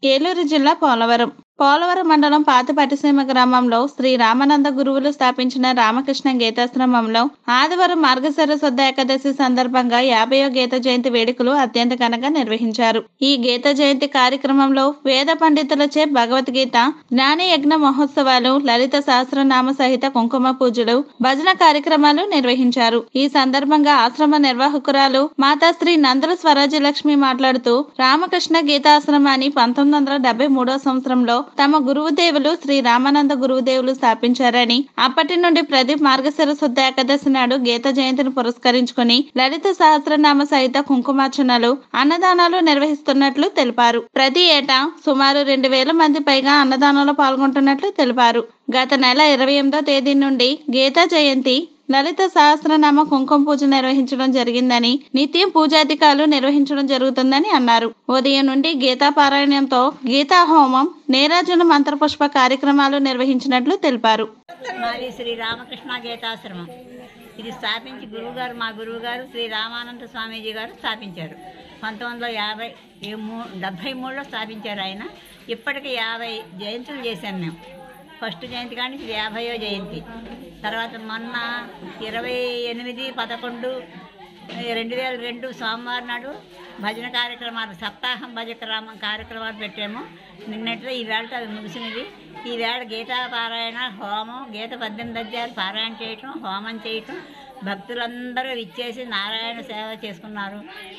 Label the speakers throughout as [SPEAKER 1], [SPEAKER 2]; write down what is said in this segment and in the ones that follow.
[SPEAKER 1] ఏలూరు జిల్లా పోలవరం పోలవరం మండలం పాత పట్టిసీమ గ్రామంలో శ్రీ రామానంద గురువులు స్థాపించిన రామకృష్ణ గీతాశ్రమంలో ఆదివారం మార్గశిర శుద్ధ ఏకాదశి సందర్భంగా యాభైవ గీత జయంతి వేడుకలు అత్యంత ఘనంగా నిర్వహించారు ఈ గీత జయంతి కార్యక్రమంలో వేద పండితులచే భగవద్గీత జ్ఞాన యజ్ఞ మహోత్సవాలు లలిత సహస్రనామ సహిత కుంకుమ పూజలు భజన కార్యక్రమాలు నిర్వహించారు ఈ సందర్భంగా ఆశ్రమ నిర్వాహకురాలు మాతాశ్రీ నందల స్వరాజ్యలక్ష్మి మాట్లాడుతూ రామకృష్ణ గీతాశ్రమాన్ని పంతొమ్మిది వందల డెబ్బై మూడో సంవత్సరంలో తమ గురువుదేవులు శ్రీ రామానంద గురువుదేవులు స్థాపించారని అప్పటి నుండి ప్రతి మార్గశిర శుద్ధ ఏకాదశి నాడు గీత జయంతిని పురస్కరించుకుని లలిత సహస్రనామ సహిత కుంకుమార్చనలు అన్నదానాలు నిర్వహిస్తున్నట్లు తెలిపారు ప్రతి ఏటా సుమారు రెండు వేల మంది పైగా అన్నదానంలో పాల్గొంటున్నట్లు తెలిపారు గత నెల ఇరవై ఎనిమిదో తేదీ నుండి గీతా జయంతి లలిత సహస్రనామ కుంకుమ పూజ నిర్వహించడం జరిగిందని నిత్యం పూజాధికారులు నిర్వహించడం జరుగుతుందని అన్నారు ఉదయం నుండి గీతా పారాయణంతో గీతా హోమం నీరాజన మంత్రపుష్ప కార్యక్రమాలు నిర్వహించినట్లు తెలిపారు
[SPEAKER 2] మాది శ్రీ రామకృష్ణ గీతాశ్రమం ఇది స్థాపించి గురువుగారు మా గురువుగారు శ్రీ రామానంద స్వామీజీ గారు స్థాపించారు పంతొమ్మిది వందల యాభై ఏ మూ డెబ్భై మూడులో స్థాపించారు ఆయన ఇప్పటికి యాభై జయంతులు చేశాం మేము ఫస్ట్ జయంతి కానీ ఇది యాభైయో జయంతి తర్వాత మొన్న ఇరవై ఎనిమిది పదకొండు రెండు వేల రెండు సోమవారం నాడు భజన కార్యక్రమాలు సప్తాహం భజక్రమ కార్యక్రమాలు పెట్టాము నిన్నట్లో ఈ వేళతో అది ముగిసినది ఈ వేళ గీతా పారాయణ హోమం గీత పద్దెనిమిది అధ్యాయాలు పారాయణ చేయటం హోమం చేయటం భక్తులందరూ ఇచ్చేసి నారాయణ సేవ చేసుకున్నారు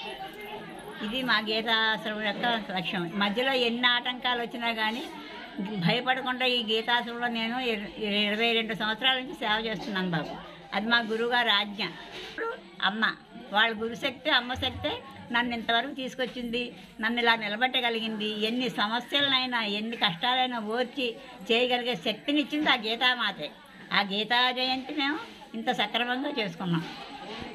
[SPEAKER 2] ఇది మా గీతాశ్రమం యొక్క లక్ష్యం మధ్యలో ఎన్ని ఆటంకాలు వచ్చినా కానీ భయపడకుండా ఈ గీతాశ్రమంలో నేను ఇర- ఇరవై రెండు సంవత్సరాల నుంచి సేవ చేస్తున్నాను బాబు అది మా గురువుగారి ఆజ్ఞ అమ్మ వాళ్ళ గురుశక్తి అమ్మ శక్తే నన్ను ఇంతవరకు తీసుకొచ్చింది నన్ను ఇలా నిలబెట్టగలిగింది ఎన్ని సమస్యలనైనా ఎన్ని కష్టాలైనా ఓర్చి చేయగలిగే శక్తినిచ్చింది ఆ గీతామాతే ఆ గీతా జయంతి మేము ఇంత సక్రమంగా చేసుకున్నాం